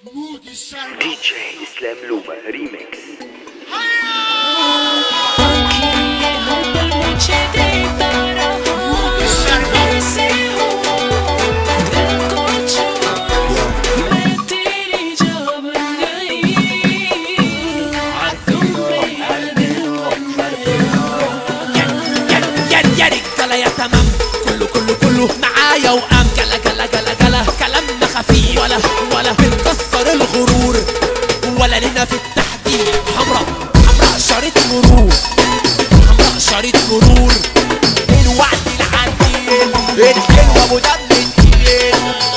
دي جي اسلام لوما ريميكس يا يا رجاله يا تمام كله كله كله معايا وقام جلا جلا جلا جلا كلامنا خفيف ولا ولا بنكسر الغرور ولا لنا في التحديد حمراء حمراء شريط مرور حمراء شريط مرور الوعد العديل الحلوة ابو دم تقيل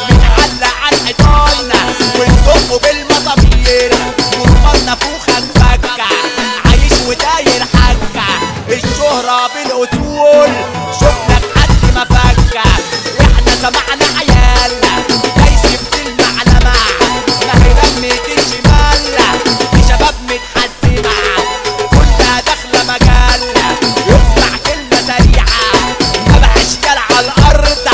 متعلق على الحيطان والدق بالمطامير والمرة فوخة مفكة عايش وداير حكة الشهرة بالاصول شفنا لحد ما فكة احنا سمعنا عيال جايز بتلمع لمع ما هي لمة الشمال في شباب متحزمة كلها داخلة مجال يسمع كلمة سريعة ما بقاش يال على الأرض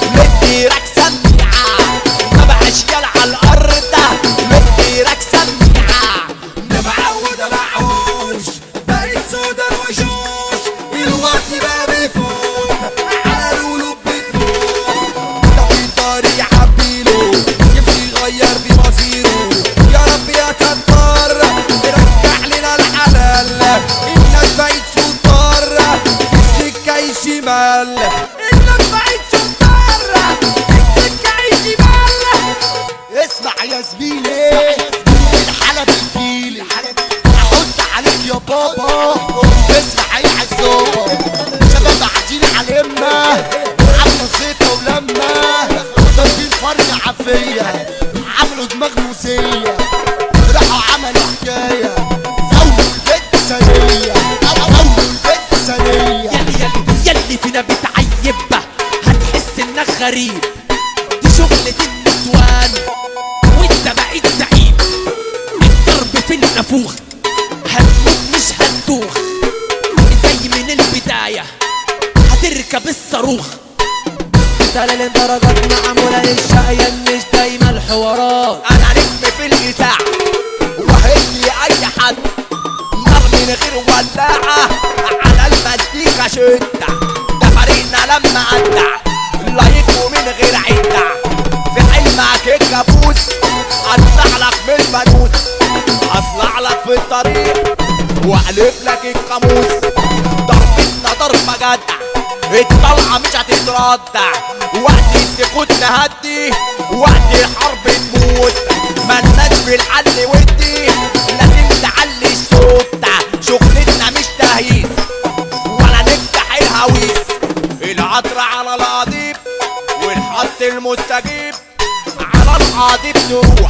مدي راك سميعة ما بقاش يال على الأرض مدي راك سميعة ده معود معوش بقيت سودا الوشوش الوقت بقى بيفوت على القلوب بتموت ده في طريق عبيله يمشي يغير في مصيره يا رب يا ستار رجع لنا الحلال الناس بقت شطار في السكة شمال الناس بقت شطار في السكة شمال اسمع يا زميلي الحلب الفيل احط عليك يا بابا اسمع يا عزوبة شباب قاعدين على الامة عاملة زيطة ولمة ضاربين فرد عافية عملوا دماغ موسية راحوا عملوا حكاية زولوا البنت ثانية زولوا البنت ثانية يلي يلي يلي فينا بتعيب هتحس انك غريب دي شغلة النسوان وانت بقيت زعيم الضرب في النافوخ هتموت مش هتدوخ زي من البداية هتركب الصاروخ مثال الدرجات معمولة للشقيان مش دايما الحوارات انا نجم في الاذاعة وهدي اي حد نار من غير ولاعة على المزيكا شدة ده فريقنا لما ادع لايكو من غير عدة في حلمك الكابوس اطلع لك من الفانوس اطلع لك في الطريق واقلب لك القاموس ضربتنا ضربة جدع الطلعة مش هتتردع وقت السكوت نهدي وقت الحرب تموت ملناش في الحل ودي لازم تعلي الصوت شغلتنا مش تهييس ولا نفتح الهويس العطر على القضيب والخط المستجيب على القضيب نروح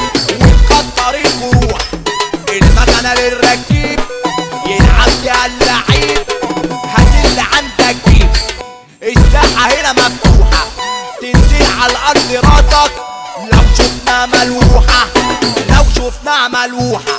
ونكتر الجروح المكنة للركيب يلعب فيها اللعيب هات اللي عندك جيب الساحة هنا مفتوحة تنزل على الأرض راسك لو شفنا ملوحة لو شفنا ملوحة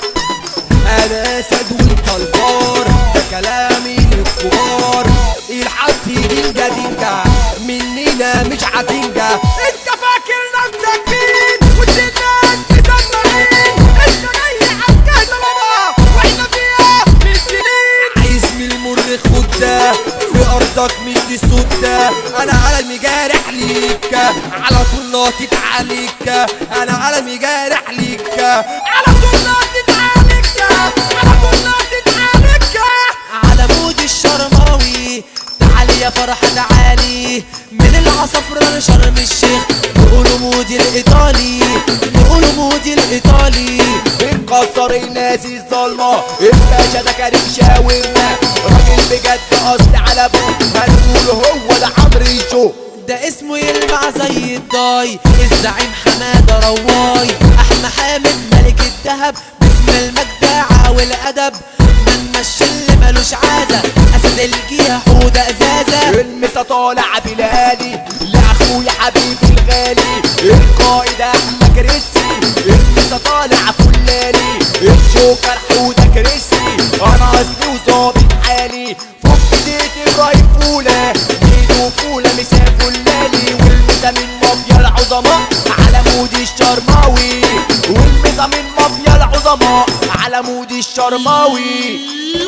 انا اسد وانت الفار ده كلامي للكبار الحق دينجا دينجا مننا مش هتنجا انت فاكر نفسك مين وانت الناس مسمعين انت جاي عالكهنة بابا واحنا فيها من سنين عايز من المر خد ده في ارضك مدي سودة انا على جارح ليك على طول ناطط عليك انا على جارح ليك على طول ناطط عليك على طول ناطط عليك على مود الشرماوي تعالي يا فرحة تعالي من العصفرة لشرم الشيخ نقولوا مودي الإيطالي نقولوا مودي الإيطالي بنكسر الناس الظلمة الباشا ده كريم شاورما راجل بجد قصد على ابوه هنقوله هو ده عمرو شو ده اسمه يلمع زي الضاي الزعيم حمادة رواي أحمى حامد ملك الدهب باسم المجدعة والأدب من مش اللي ملوش عازة أسد الجيهة حودة إزازة المسا طالع بلالي لاخويا حبيبي الغالي القائد احمد كريسي المسا طالع فلالي الجوكر حوده كريسي انا اصلي وظابط حالي فك ديت ابراهيم فوله ايده فوله مسا فلالي والمسا من مافيا العظماء على مود الشرماوي على مود الشرماوي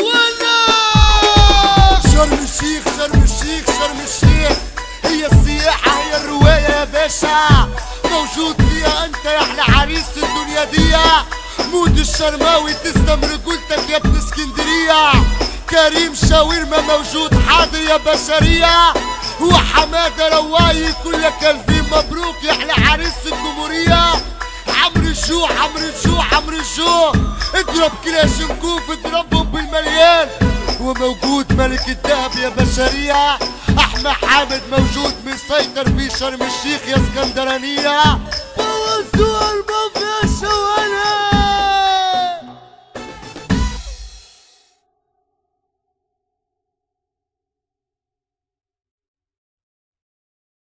شرم الشيخ شرم الشيخ شرم الشيخ هي السياحة هي الرواية يا باشا موجود فيها انت يا احلى عريس الدنيا دي مود الشرماوي تسلم رجولتك يا ابن اسكندرية كريم شاورما موجود حاضر يا بشرية وحمادة رواي كلك الفين مبروك يا احلى عريس الجمهورية عمرو الجو عمرو الجو عمرو الجو اضرب كده شنكوف اضربهم بالمليان وموجود ملك الدهب يا بشرية احمد حامد موجود مسيطر في شرم الشيخ يا اسكندرانية